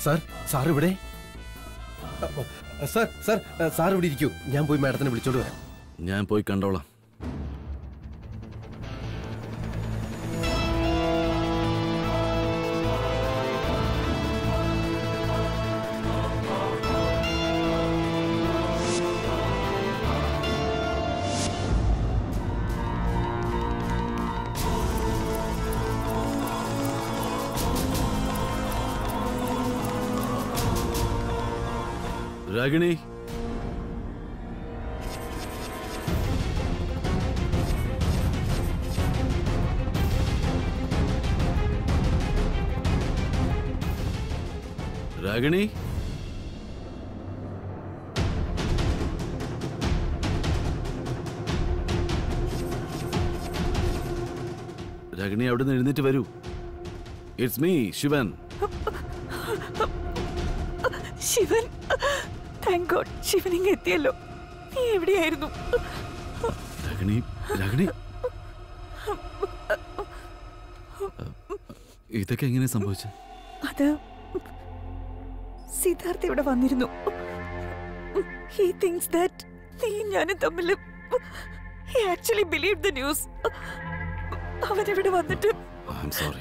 Sir sir ഇവിടെ sir sir sir ഇവിടെ ഇരിക്കൂ ഞാൻ പോയി മാഡത്തിനെ വിളിച്ചോണ്ട് വരാം ഞാൻ പോയി കണ്ടോളാം രാഗിണി രാഗിണി രാഗിണി അവിടെ നിന്ന് എഴുന്നേറ്റ് വരൂ it's me Shivan Shivan thank God Shivan ഇങ്ങ് എത്തിയല്ലോ നീ എവിടെയായിരുന്നു രാഗിണി രാഗിണി ഇതൊക്കെ എങ്ങനെ സംഭവിച്ചത് അത് സിദ്ധാർത്ഥ് ഇവിടെ വന്നിരുന്നു ഹി തിങ്സ് ദാറ്റ് നീ ഞാനും തമ്മിൽ he actually believe the news അവൻ ഇവിടെ വന്നിട്ട് I'm sorry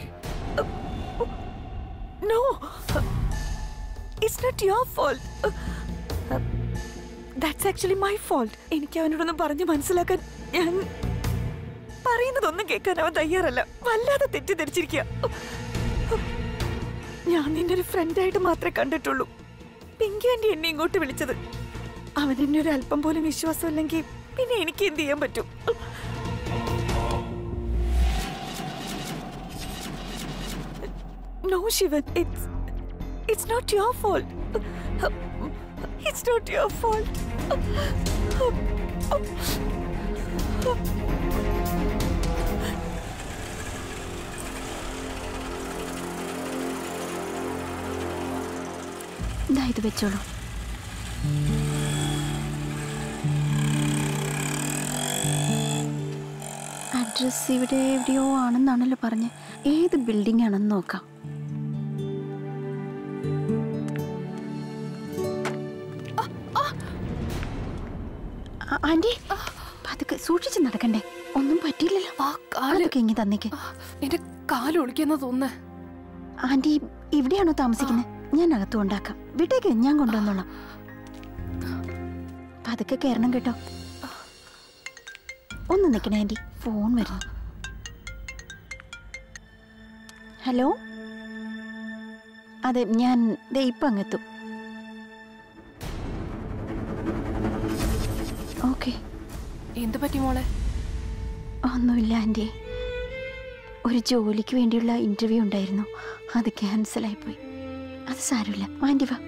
no it's not your fault that's actually my fault എനിക്ക് അവനോടൊന്നും പറഞ്ഞു മനസ്സിലാക്കാൻ ഞാൻ പറയുന്നതൊന്നും കേൾക്കാൻ അവൻ തയ്യാറല്ല വല്ലാതെ തെറ്റിദ്ധരിച്ചിരിക്കുക ഞാൻ നിന്നെ ഒരു ഫ്രണ്ടായിട്ട് മാത്രമേ കണ്ടിട്ടുള്ളൂ പിങ്കി ആൻറ്റി എന്നെ ഇങ്ങോട്ട് വിളിച്ചത് അവൻ എന്നെ ഒരു അല്പം പോലും വിശ്വാസമില്ലെങ്കിൽ പിന്നെ എനിക്ക് എന്ത് ചെയ്യാൻ പറ്റും no Shivan it's it's not your fault it's not your fault ഇതാ ഇത് വെച്ചോളൂ അഡ്രസ് ഇവിടെ എവിടെയോ ആണെന്നാണല്ലോ പറഞ്ഞ് ഏത് ബിൽഡിംഗ് ആണെന്ന് നോക്കാം ആ- ആന്റി പതുക്കെ സൂക്ഷിച്ച് നടക്കണ്ടേ ഒന്നും പറ്റിയില്ലല്ലോ ആ കാല് അതൊക്കെ ഇങ്ങി തന്നേക്ക് എന്റെ കാല് ഒളിക്കുന്ന തോന്നുന്നേ ആന്റി ഇവിടെയാണോ താമസിക്കുന്നത് ഞാൻ അകത്തു ഉണ്ടാക്കാം വിട്ടേക്ക് ഞാൻ കൊണ്ടുവന്നോളാം പതുക്കെ കയറണം കേട്ടോ ഒന്ന് നിൽക്കണേ ആന്റി ഫോൺ വരുന്നു ഹലോ അതെ ഞാൻ ദേ ഇപ്പം അങ്ങെത്തും ഓക്കെ എന്ത് പറ്റി മോളെ ഒന്നുമില്ല ആൻറ്റി ഒരു ജോലിക്ക് വേണ്ടിയുള്ള ഇന്റർവ്യൂ ഉണ്ടായിരുന്നു അത് ക്യാൻസൽ ആയിപ്പോയി അത് സാരമില്ല ആൻറ്റി വാ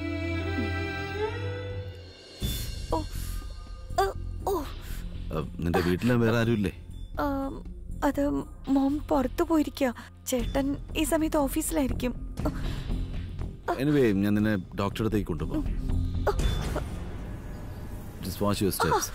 ഓ ഓ, ഓ നിന്റെ വീട്ടിലെ വേറെ ആരുമില്ലേ ആം, അത് മോം പുറത്തു പോയിരിക്കുക ചേട്ടൻ ഈ സമയത്ത് ഓഫീസിലായിരിക്കും എനിവേ ഞാൻ നിന്നെ ഡോക്ടറെ അടുത്തേക്ക് കൊണ്ടുപോകാം just watch your steps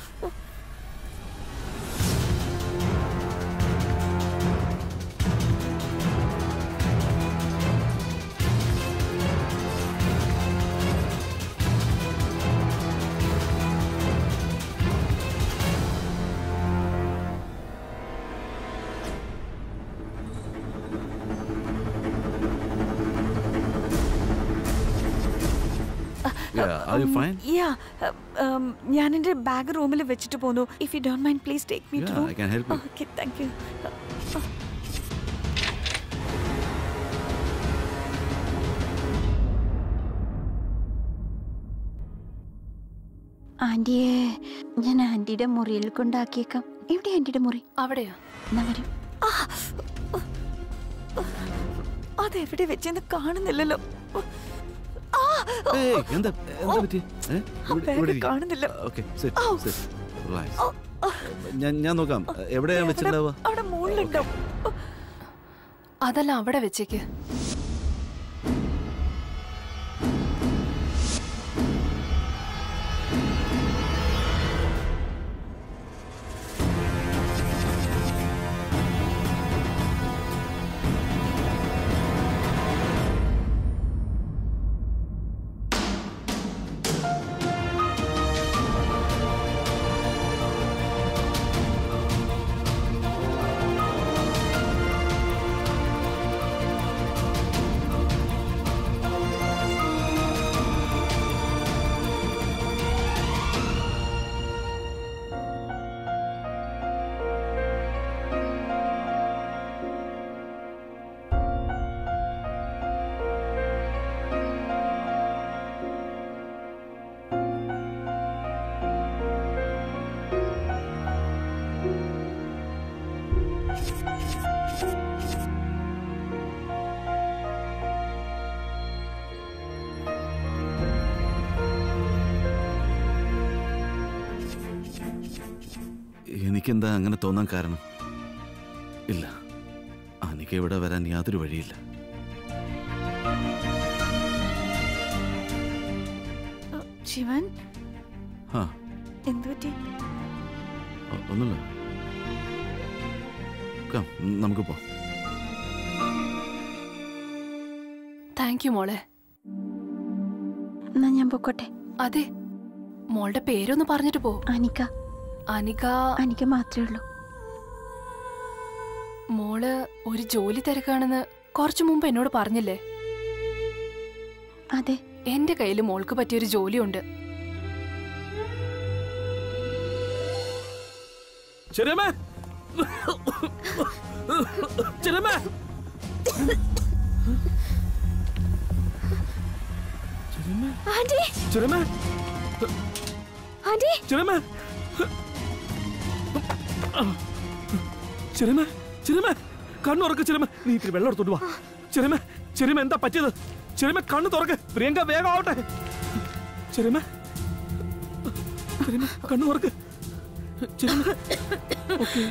Yeah, are you fine? Yeah ഞാൻ എൻ്റെ ബാഗ് റൂമിൽ വെച്ചിട്ട് പോന്നു if you don't mind please take me to Yeah, room I can help you. Okay thank you ആൻറ്റിയെ ഞാൻ ആൻറ്റിയുടെ മുറിയിൽ കൊണ്ടാക്കിയേക്കാം എവിടെ ആൻറ്റിയുടെ മുറി അവിടെയാ എന്നാ വരും അതെവിടെ വെച്ചെന്ന് കാണുന്നില്ലല്ലോ ഏയ്, എന്താ എന്താ പറ്റി ബാഗ് കാണുന്നില്ല ഓക്കെ ഔ. ഓ, ഓ, ഞാൻ ഞാൻ നോക്കാം എവിടെയാ അവിടെ- വെച്ചിട്ടുണ്ടാവുക അവിടെ മുകളിലുണ്ടോ അതല്ല അവിടെ വെച്ചേക്ക് എനിക്കെന്താ അങ്ങനെ തോന്നാൻ കാരണം ഇല്ല അനിക ഇവിടെ വരാൻ യാതൊരു വഴിയില്ല ശിവൻ ആ എന്തു പറ്റി ഒ- ഒന്നുമില്ല കം, നമുക്ക് പോ താങ്ക് യു മോളെ എന്നാ ഞാൻ പൊക്കോട്ടെ അതെ മോളുടെ പേരൊന്ന് പറഞ്ഞിട്ട് പോ അനിക്ക അനിക അനിക്ക മാത്രമേ ഉള്ളൂ മോള് ഒരു ജോലി തിരക്കാണെന്ന് കുറച്ചു മുമ്പ് എന്നോട് പറഞ്ഞില്ലേ അതെ എന്റെ കയ്യിൽ മോൾക്ക് പറ്റിയൊരു ജോലിയുണ്ട് ചെറിയമ്മേ ചെറിയമ്മേ ആന്റി ചെറിയമ്മേ ആന്റി ചെറിയമ്മേ ചെറിയമ്മേ ചെറിയമ്മേ കണ്ണു തുറക്ക് ചെറിയമ്മ നീ ഇത്തിരി വെള്ളം എടുത്തോണ്ട് വാ ചെറിയമ്മ ചെറിയമ്മ എന്താ പറ്റിയത് ചെറിയമ്മ കണ്ണു തുറക്ക് പ്രിയങ്ക വേഗം ആവട്ടെ ചെറിയമ്മ ചെറിയമ്മ കണ്ണു തുറക്ക് ചെറിയമ്മ ഓക്കെ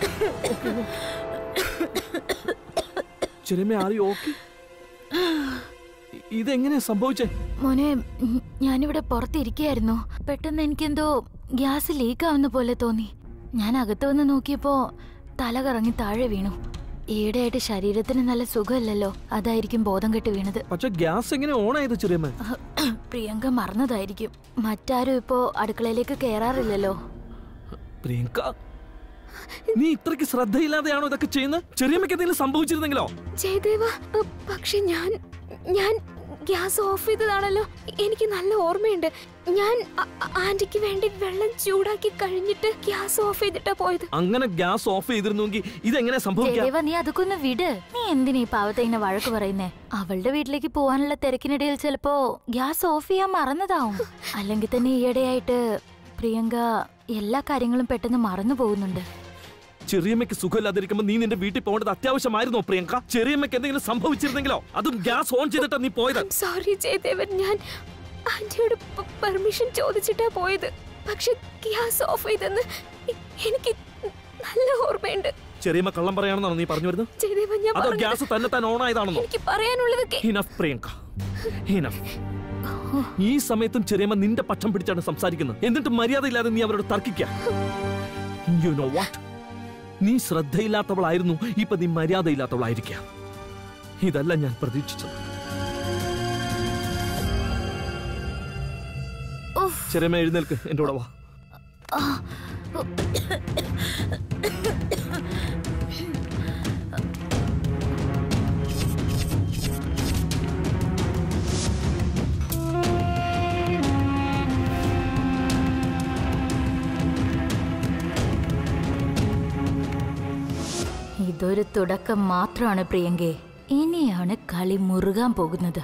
ചെറിയമ്മ ആറി ഓക്കെ ഇതെങ്ങനെയാ സംഭവിച്ചേ മോനെ ഉം, ഞാനിവിടെ പുറത്തിരിക്കുകയായിരുന്നു പെട്ടെന്ന് എനിക്കെന്തോ ഗ്യാസ് ലീക്ക് ആവുന്ന പോലെ തോന്നി ഞാൻ അകത്ത് വന്ന് നോക്കിയപ്പോ തല കറങ്ങി താഴെ വീണു ഈയിടെയായിട്ട് ശരീരത്തിന് നല്ല സുഖമില്ലല്ലോ അതായിരിക്കും ബോധം കെട്ട് വീണത് പക്ഷെ ഗ്യാസ് എങ്ങനെ ഓൺ ആയത് ചെറിയമ്മ പ്രിയങ്ക മറന്നതായിരിക്കും മറ്റാരും ഇപ്പോ അടുക്കളയിലേക്ക് കയറാറില്ലല്ലോ പ്രിയങ്ക നീ ഇത്രയ്ക്ക് ശ്രദ്ധയില്ലാതെയാണോ ഇതൊക്കെ ചെയ്യുന്നത് ചെറിയമ്മയ്ക്ക് എന്തെങ്കിലും സംഭവിച്ചിരുന്നെങ്കിലോ ജയദേവ അ, പക്ഷെ ഞാൻ ഞാൻ ഗ്യാസ് ഓഫ് ചെയ്തതാണല്ലോ എനിക്ക് നല്ല ഓർമ്മയുണ്ട് ഞാൻ അ- അ- ആന്റിക്ക് വേണ്ടി വെള്ളം ചൂടാക്കി കഴിഞ്ഞിട്ട് ഗ്യാസ് ഓഫ് ചെയ്തിട്ടാ പോയത് അങ്ങനെ ഗ്യാസ് ഓഫ് ചെയ്തിരുന്നെങ്കിൽ ഇതെങ്ങനെ സംഭവിക്കാം ജയദേവ നീ അതൊക്കെ ഒന്ന് വിട് നീ എന്തിനാ ഈ പാവത്തെ ഇങ്ങനെ വഴക്ക് പറയുന്നേ അവളുടെ വീട്ടിലേക്ക് പോകാനുള്ള തിരക്കിനിടയിൽ ചിലപ്പോ ഗ്യാസ് ഓഫ് ചെയ്യാൻ മറന്നതാവും അല്ലെങ്കിൽ തന്നെ ഈയിടെയായിട്ട് പ്രിയങ്ക എല്ലാ കാര്യങ്ങളും പെട്ടെന്ന് മറന്നു പോകുന്നുണ്ട് ചെറിയമ്മയ്ക്ക് സുഖമില്ലാതിരിക്കുമ്പോ നീ നിന്റെ വീട്ടിൽ പോകേണ്ടത് അത്യാവശ്യമായിരുന്നോ പ്രിയങ്ക ചെറിയമ്മയ്ക്ക് എന്തെങ്കിലും സംഭവിച്ചിരുന്നെങ്കിലോ അതും ഗ്യാസ് ഓൺ ചെയ്തിട്ടാ നീ പോയത് സോറി ജയദേവൻ ഞാൻ ആന്റിയോട് പെർമിഷൻ ചോദിച്ചിട്ടാ പോയത് പക്ഷെ ഗ്യാസ് ഓഫ് ചെയ്തെന്ന് എ- എനിക്ക് നല്ല ഓർമ്മയുണ്ട് ചെറിയമ്മ കള്ളം പറയാണെന്നാണോ നീ പറഞ്ഞു വരുന്നത് ജയദേവൻ ഞാൻ അതോ പറഞ്ഞത് ഗ്യാസ് തന്നെ താൻ ഓൺ ആയതാണെന്നോ എനിക്ക് പറയാനുള്ളത് കേ- ഹിനഫ് പ്രിയങ്ക ഹിനഫ് ഈ സമയത്തും ചെറിയമ്മ നിന്റെ പക്ഷം പിടിച്ചാണ് സംസാരിക്കുന്നത് എന്നിട്ട് മര്യാദയില്ലാതെ നീ അവരോട് തർക്കിക്ക യു നോ വാട്ട് നീ ശ്രദ്ധയില്ലാത്തവളായിരുന്നു ഇപ്പൊ നീ മര്യാദയില്ലാത്തവളായിരിക്കാം ഇതല്ല ഞാൻ പ്രതീക്ഷിച്ചത് ചെറിയമ്മ എഴുന്നേൽക്ക് എന്റെ കൂടെ വാ ഇതൊരു തുടക്കം മാത്രമാണ് പ്രിയങ്കെ ഇനിയാണ് കളി മുറുകാൻ പോകുന്നത്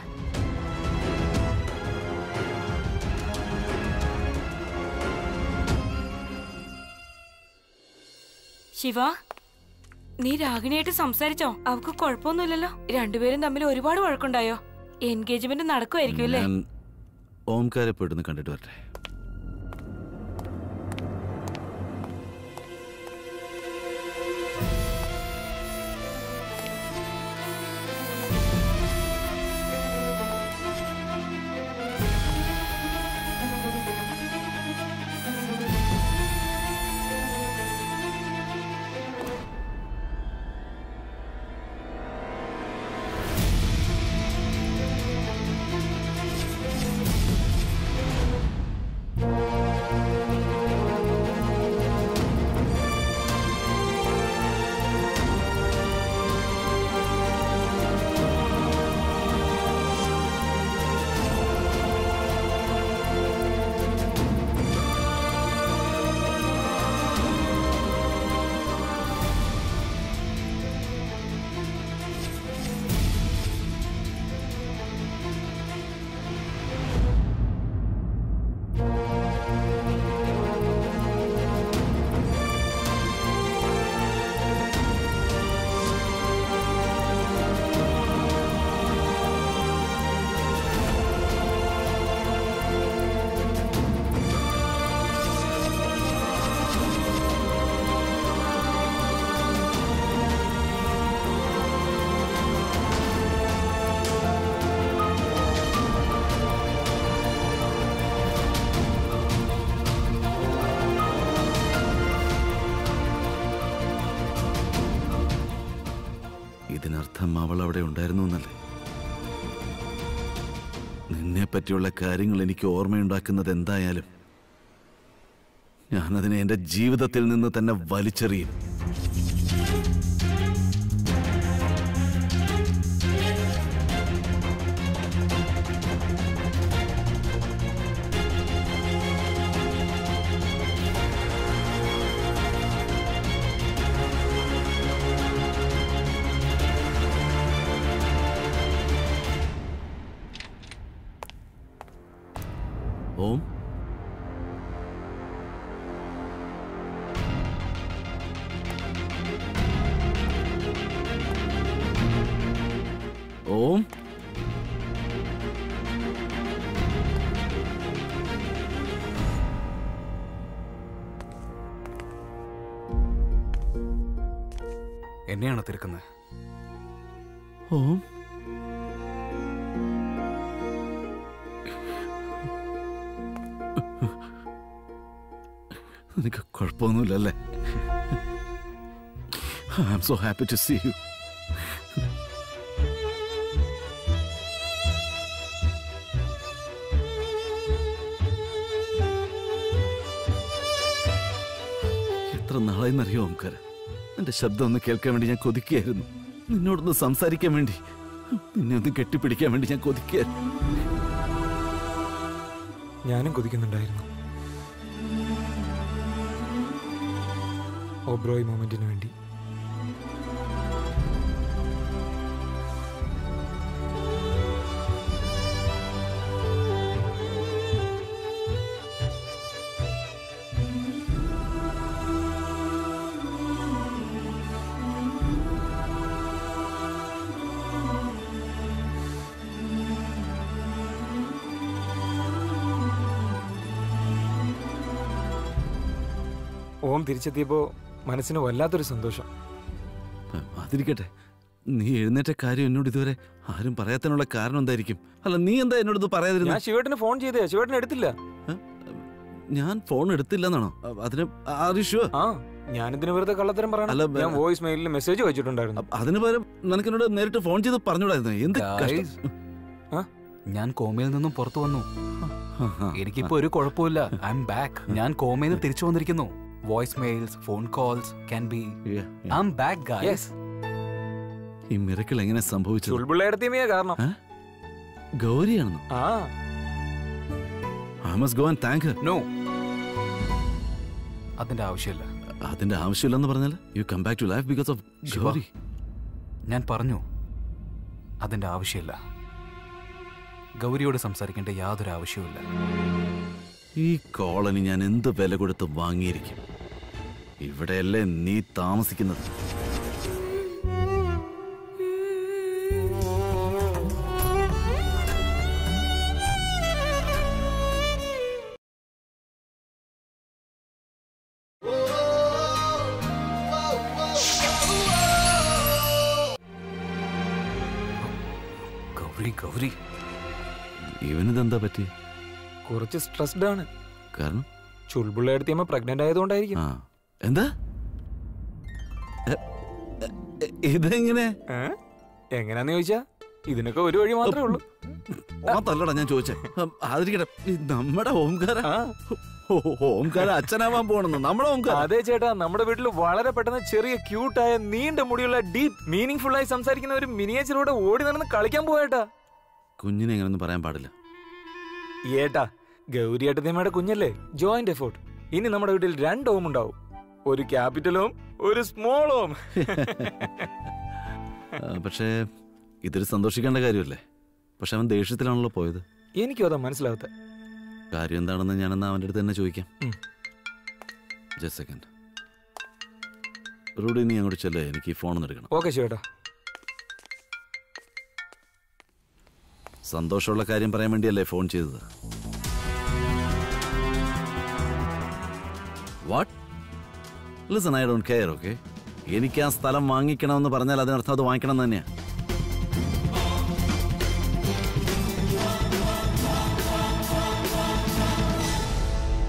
ശിവ നീ രാഗിണിയായിട്ട് സംസാരിച്ചോ അവക്ക് കുഴപ്പമൊന്നുമില്ലല്ലോ രണ്ടുപേരും തമ്മിൽ ഒരുപാട് വഴക്കുണ്ടായോ എൻഗേജ്മെന്റ് നടക്കുമായിരിക്കും അല്ലേ ഞാൻ ഓംകാരെ പോയിട്ടൊന്ന് കണ്ടിട്ട് വരട്ടെ അവൾ അവിടെ ഉണ്ടായിരുന്നു എന്നല്ലേ നിന്നെ പറ്റിയുള്ള കാര്യങ്ങൾ എനിക്ക് ഓർമ്മയുണ്ടാക്കുന്നത് എന്തായാലും ഞാനതിനെ എൻ്റെ ജീവിതത്തിൽ നിന്ന് തന്നെ വലിച്ചെറിയും ഓം ഓം എന്നെയാണോ തിരക്കുന്നത് ഓം നിനക്ക് കുഴപ്പമൊന്നുമില്ലല്ലേ I am so happy to see you എത്ര നാളായിന്നറിയോ ഓംകാര നിന്റെ ശബ്ദം ഒന്ന് കേൾക്കാൻ വേണ്ടി ഞാൻ കൊതിക്കുകയായിരുന്നു നിന്നോടൊന്ന് സംസാരിക്കാൻ വേണ്ടി നിന്നെ ഒന്ന് കെട്ടിപ്പിടിക്കാൻ വേണ്ടി ഞാൻ കൊതിക്കുകയായിരുന്നു ഞാനും കൊതിക്കുന്നുണ്ടായിരുന്നു ഓബ്രോയ് മൊമെന്റിന് വേണ്ടി ഓം തിരിച്ചെത്തിയപ്പോ മനസ്സിന് വല്ലാത്തൊരു സന്തോഷം അതിരിക്കട്ടെ നീ എഴുന്നേറ്റ കാര്യം എന്നോട് ഇതുവരെ ആരും പറയാത്തതിനുള്ള കാരണം എന്തായിരിക്കും അല്ല നീ എന്താ എന്നോട് ഇത് പറയാതിരുന്ന ഞാൻ ശിവേട്ടന് ഫോൺ ചെയ്തേ ശിവേട്ടൻ എടുത്തില്ല ഞാൻ ഫോൺ എടുത്തില്ലെന്നാണോ അ- അതിന് ആരിഷു ആ ഞാനിതിന് വെറുതെ കള്ളത്തരം അല്ല, പറയണം ബ- ഞാൻ വോയിസ് മെയിലിൽ മെസ്സേജ് വെച്ചിട്ടുണ്ടായിരുന്നു അതിന് പകരം നിനക്ക് എന്നോട് നേരിട്ട് ഫോൺ ചെയ്ത് പറഞ്ഞൂടായിരുന്നു എന്ത് കഷ്ടം. Guys, ഞാൻ കോമയിൽ നിന്നും പുറത്തു വന്നു എനിക്കിപ്പോ ഒരു കുഴപ്പമില്ല ഐ എം ബാക്ക് ഞാൻ കോമയിൽ നിന്ന് തിരിച്ചു വന്നിരിക്കുന്നു voice mails phone calls can be Yeah, yeah. I'm back guys ഈ മിറക്കിൾ എങ്ങനെ സംഭവിച്ചത് ചുൾപിള്ളയെടുത്തിയ കാരണം ഗൗരിയാണെന്നോ ആ I must go and thank no അതിന്റെ ആവശ്യമില്ല അതിന്റെ ആവശ്യമില്ലെന്ന് പറഞ്ഞാൽ you come back to life because of Shiva. Gauri ഞാൻ പറഞ്ഞു അതിന്റെ ആവശ്യമില്ല ഗൗരിയോട് സംസാരിക്കേണ്ട യാതൊരു ആവശ്യവുമില്ല ഈ കോളനി ഞാൻ എന്ത് വില കൊടുത്ത് വാങ്ങിയിരിക്കും ഇവിടെയല്ലേ നീ താമസിക്കുന്നത് ഗൗരി ഗൗരി ഇവനിതെന്താ പറ്റി കുറച്ച് സ്ട്രെസ്ഡ് ആണ് കാരണം ചുൾപിള്ളയെടുത്തിയമ്മ പ്രഗ്നന്റ് ആയതുകൊണ്ടായിരിക്കും ആ എന്താ എ- എ- എ- ഇതെങ്ങനെ ഏ? എങ്ങനാന്ന് ചോദിച്ചാ ഇതിനൊക്കെ ഒരു വഴി മാത്രമേ ഉള്ളൂ ആ തല്ലടാ ഞാൻ ചോദിച്ചേ ഉം, അതിരിക്കട്ടെ ഈ നമ്മുടെ ഓംകാര ആ, ഓ- ഓംകാര അച്ഛനാവാൻ പോണെന്ന് നമ്മുടെ ഓംകാര അതെ ചേട്ടാ നമ്മുടെ വീട്ടിൽ വളരെ പെട്ടെന്ന് ചെറിയ ക്യൂട്ടായ നീണ്ട മുടിയുള്ള ഡീപ് മീനിങ് ഫുൾ ആയി സംസാരിക്കുന്ന ഒരു മിനിയേച്ചറോടെ ഓടി നടന്ന് കളിക്കാൻ പോയേട്ടാ കുഞ്ഞിനെ എങ്ങനെയൊന്നും പറയാൻ പാടില്ല ഏട്ടാ ഗൗരി ഏട്ടത്തിയമ്മയുടെ കുഞ്ഞല്ലേ ജോയിന്റ് എഫോർട്ട് ഇനി നമ്മുടെ വീട്ടിൽ രണ്ട് ഓം ഉണ്ടാവും ഒരു ക്യാപിറ്റലും ഒരു സ്മോൾ ഓം ആ, പക്ഷേ ഇതൊരു സന്തോഷിക്കേണ്ട കാര്യമല്ലേ പക്ഷെ അവൻ ദേഷ്യത്തിലാണല്ലോ പോയത് എനിക്കും അതാ മനസ്സിലാവാത്ത കാര്യം എന്താണെന്ന് ഞാനെന്നാ അവൻ്റെ അടുത്ത് തന്നെ ചോദിക്കാം ഉം. ജസ്റ്റ് സെക്കൻഡ് റൂഡി നീ അങ്ങോട്ട് ചെല്ലേ എനിക്ക് ഈ ഫോൺ ഒന്ന് എടുക്കണം ഓക്കെ ചേട്ടാ സന്തോഷമുള്ള കാര്യം പറയാൻ വേണ്ടിയല്ലേ ഫോൺ ചെയ്തത് what listen I don't care okay എനിക്ക് ആ സ്ഥലം വാങ്ങിക്കണമെന്ന് പറഞ്ഞാൽ അതിനർത്ഥം അത് വാങ്ങിക്കണം എന്ന് തന്നെയാ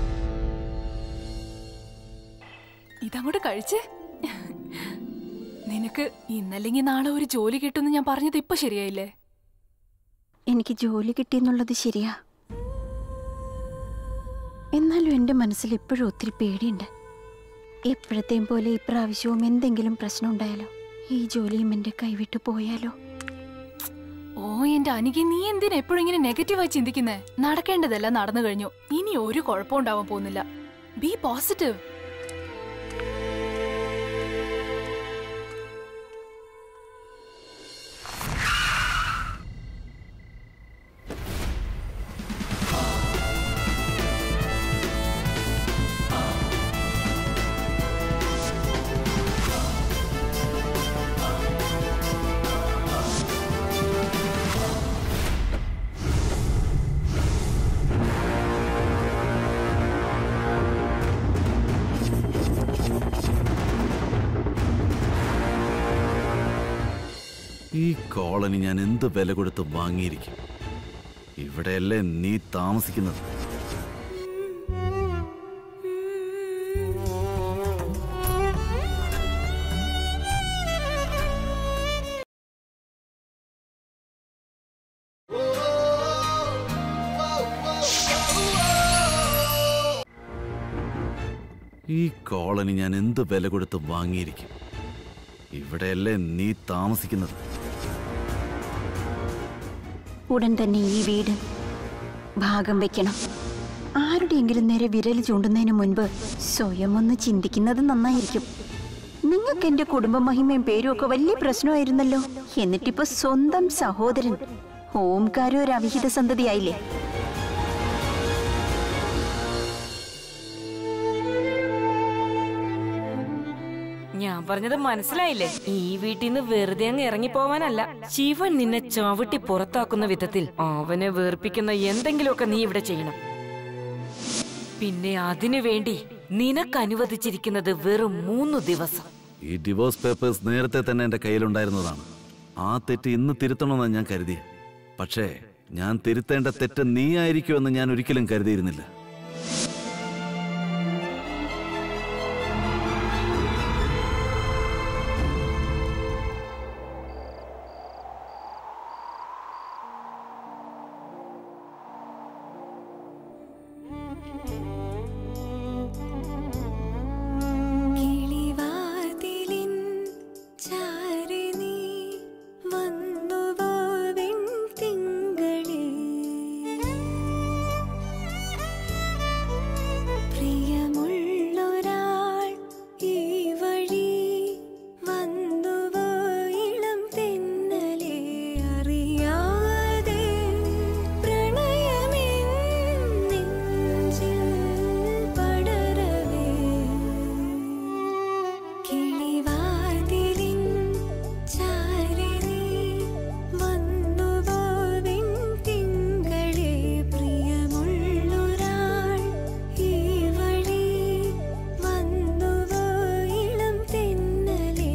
ഇതങ്ങോട്ട് കഴിച്ചേ നിനക്ക് ഇന്നല്ലെങ്കിൽ നാളെ ഒരു ജോലി കിട്ടുമെന്ന് ഞാൻ പറഞ്ഞത് ഇപ്പൊ ശരിയായില്ലേ എനിക്ക് ജോലി കിട്ടിയെന്നുള്ളത് ശരിയാ എന്നാലും എൻ്റെ മനസ്സിൽ ഇപ്പോഴും ഒത്തിരി പേടിയുണ്ട് എപ്പോഴത്തെയും പോലെ ഇപ്രാവശ്യവും എന്തെങ്കിലും പ്രശ്നം ഉണ്ടായാലോ ഈ ജോലിയും എൻ്റെ കൈവിട്ടു പോയാലോ ഓ എന്റെ അനിക്ക് നീ എന്തിനാ എപ്പോഴും ഇങ്ങനെ നെഗറ്റീവായി ചിന്തിക്കുന്നേ നടക്കേണ്ടതെല്ലാം നടന്നു കഴിഞ്ഞു ഇനി ഒരു കുഴപ്പം ഉണ്ടാവാൻ പോകുന്നില്ല ബി പോസിറ്റീവ് ഈ കോളനി ഞാൻ എന്ത് വില കൊടുത്ത് വാങ്ങിയിരിക്കും ഇവിടെയല്ലേ നീ താമസിക്കുന്നത് ഈ കോളനി ഞാൻ എന്ത് വില കൊടുത്ത് വാങ്ങിയിരിക്കും ഇവിടെയല്ലേ നീ താമസിക്കുന്നത് ഉടൻ തന്നെ ഈ വീട് ഭാഗം വെക്കണം ആരുടെയെങ്കിലും നേരെ വിരൽ ചൂണ്ടുന്നതിന് മുൻപ് സ്വയം ഒന്ന് ചിന്തിക്കുന്നത് നന്നായിരിക്കും നിങ്ങൾക്ക് എന്റെ കുടുംബ മഹിമയും പേരും ഒക്കെ വലിയ പ്രശ്നമായിരുന്നല്ലോ എന്നിട്ടിപ്പോ സ്വന്തം സഹോദരൻ ഓംകാരം ഒരു അവിഹിത സന്തതിയായില്ലേ ഞാൻ പറഞ്ഞത് മനസ്സിലായില്ലേ ഈ വീട്ടിൽ നിന്ന് വെറുതെ അങ്ങ് ഇറങ്ങിപ്പോവാനല്ല ശിവൻ നിന്നെ ചവിട്ടി പുറത്താക്കുന്ന വിധത്തിൽ അവനെ വേർപ്പിക്കുന്ന എന്തെങ്കിലുമൊക്കെ നീ ഇവിടെ ചെയ്യണം പിന്നെ അതിനു വേണ്ടി നിനക്ക് അനുവദിച്ചിരിക്കുന്നത് വെറും മൂന്ന് ദിവസം ഈ ഡിവോഴ്സ് പേപ്പേഴ്സ് നേരത്തെ തന്നെ എൻ്റെ കയ്യിലുണ്ടായിരുന്നതാണ് ആ തെറ്റ് ഇന്ന് തിരുത്തണമെന്ന് ഞാൻ കരുതി പക്ഷേ ഞാൻ തിരുത്തേണ്ട തെറ്റ് നീ ആയിരിക്കുമെന്ന് ഞാൻ ഒരിക്കലും കരുതിയിരുന്നില്ല കിളിവാതിലിൻ ചാരി നീ വന്നുവോ വെൺതിങ്കളേ. പ്രിയമുള്ളൊരാൾ ഈ വഴി വന്നുവോ ഇളം തെന്നലേ അറിയാതെ പ്രണയമെൻ നെഞ്ചിൽ പടരവേ കിളിവാതിലിൻ ചാരി നീ വന്നുവോ വെൺതിങ്കളേ. പ്രിയമുള്ളൊരാൾ ഈ വഴി വന്നുവോ ഇളം തെന്നലേ.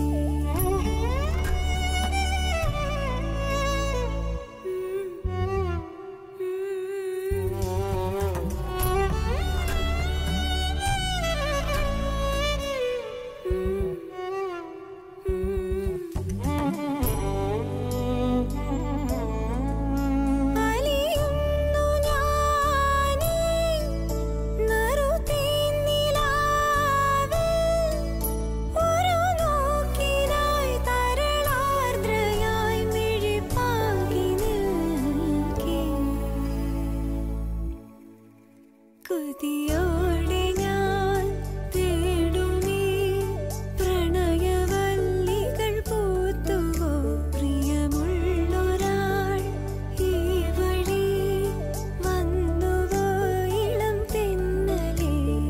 അലിയുന്നു ഞാനീ നറുതേൻ നിലാവിൽ. ഒരു നോക്കിനായി തരളാർദ്രയായി മിഴിപ്പാകി നിൽക്കേ. കൊതിയോടെ ഞാൻ തേടുമീ പ്രണയവല്ലികൾ പൂത്തുവോ പ്രിയമുള്ളൊരാൾ ഈ വഴി വന്നുവോ ഇളം തെന്നലേ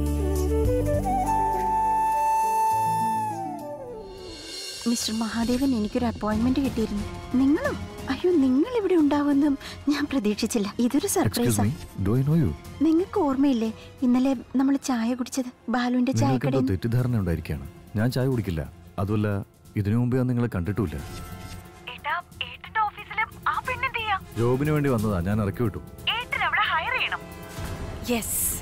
മിസ്റ്റർ മഹാദേവൻ എനിക്കൊരു അപ്പോയിന്റ്മെന്റ് കിട്ടിയിരുന്നു നിങ്ങളും അയ്യോ നിങ്ങൾ ഇവിടെ ഉണ്ടാവുമെന്നും ഞാൻ പ്രതീക്ഷിച്ചില്ല ഇതൊരു സർപ്രൈസാ ഡു ഐ നോ യു നിങ്ങൾക്ക് ഓർമ്മയില്ലേ ഇന്നലെ നമ്മൾ ചായ കുടിച്ചത് ബാലുവിന്റെ നിങ്ങൾക്ക് എന്തോ ചായക്കടയിൽ തെറ്റിദ്ധാരണ ഉണ്ടായിരിക്കുകയാണ് ഞാൻ ചായ കുടിക്കില്ല അതുമല്ല ഇതിനു മുമ്പേ ഞാൻ നിങ്ങളെ കണ്ടിട്ടുമില്ല ജോബിന് വേണ്ടി വന്നതാ ഞാൻ ഇറക്കി വിട്ടു യെസ്